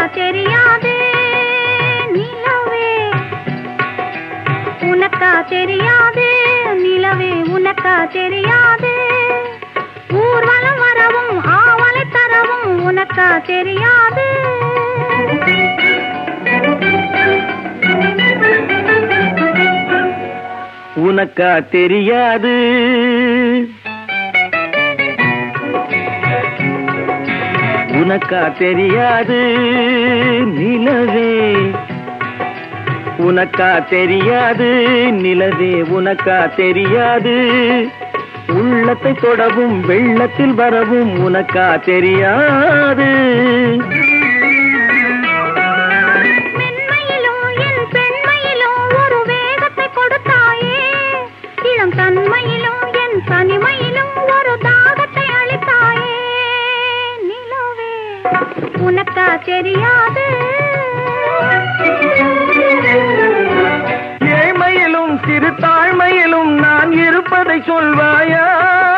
தெரியாது நிலவே உனக்கா தெரியாது நிலவே உனக்கா தெரியாது ஊர்வலம் வரவும் ஆவலை தரவும் உனக்கா தெரியாது உனக்கா தெரியாது உனக்கா தெரியாது நிலவே உனக்கா தெரியாது நிலவே உனக்கா தெரியாது உள்ளத்தை தொடவும் வெள்ளத்தில் வரவும் உனக்கா தெரியாது மென்மையிலும் என் பெண்மையிலும் ஒரு வேகத்தை கொடுத்தாயே இளம் தன்மையிலும் என் தனிமையிலும் ஒரு தாகத்தை அளித்தாயே நிலவே உனக்கா தெரியாது ஏழ்மையிலும் சிறு தாழ்மையிலும் நான் இருப்பதை சொல்வாயா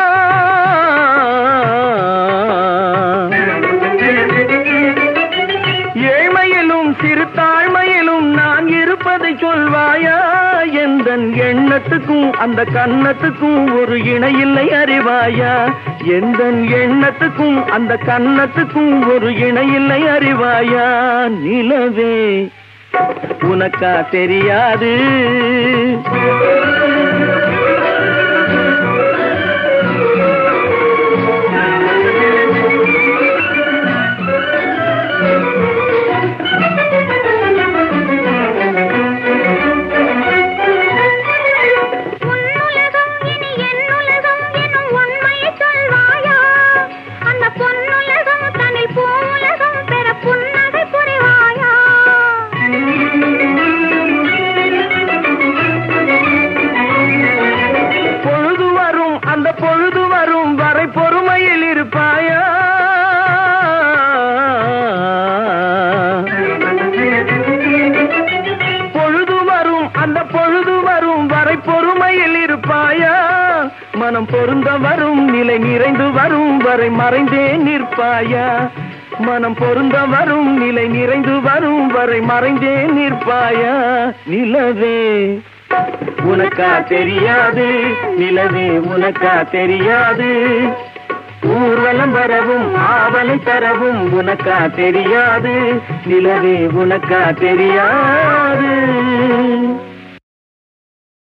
ஏழ்மையிலும் சிறு தாழ்மையிலும் நான் இருப்பதை சொல்வாயா எந்த எண்ணத்துக்கும் அந்த கன்னத்துக்கும் ஒரு இணையில்லை அறிவாயா எந்த எண்ணத்துக்கும் அந்த கன்னத்துக்கும் ஒரு இணையில்லை அறிவாயா நிலவே உனக்கா தெரியாது உன்னுலகம் இனி என்னுலகம் எனும் உண்மையை சொல்வாயா அந்த பொன்னுலகம் தன்னில் பூவுலகம் பெற புன்னகை புரிவாயா பொழுது வரும் அந்த பொழுது வரும் வரை பொறுமையில் இருப்பாயா பொழுது வரும் அந்த பொழுது வரும் வரை பொறுமையில் இருப்பாயா மனம் பொருந்த வரும் நிலை நிறைந்து வரும் வரை மறைந்தே நிற்பாயா மனம் பொருந்த வரும் நிலை நிறைந்து வரும் வரை மறைந்தே நிற்பாயா நிலவே உனக்கா தெரியாது நிலவே உனக்கா தெரியாது ஊர்வலம் வரவும் ஆவலை தரவும் உனக்கா தெரியாது நிலவே உனக்கா தெரியாது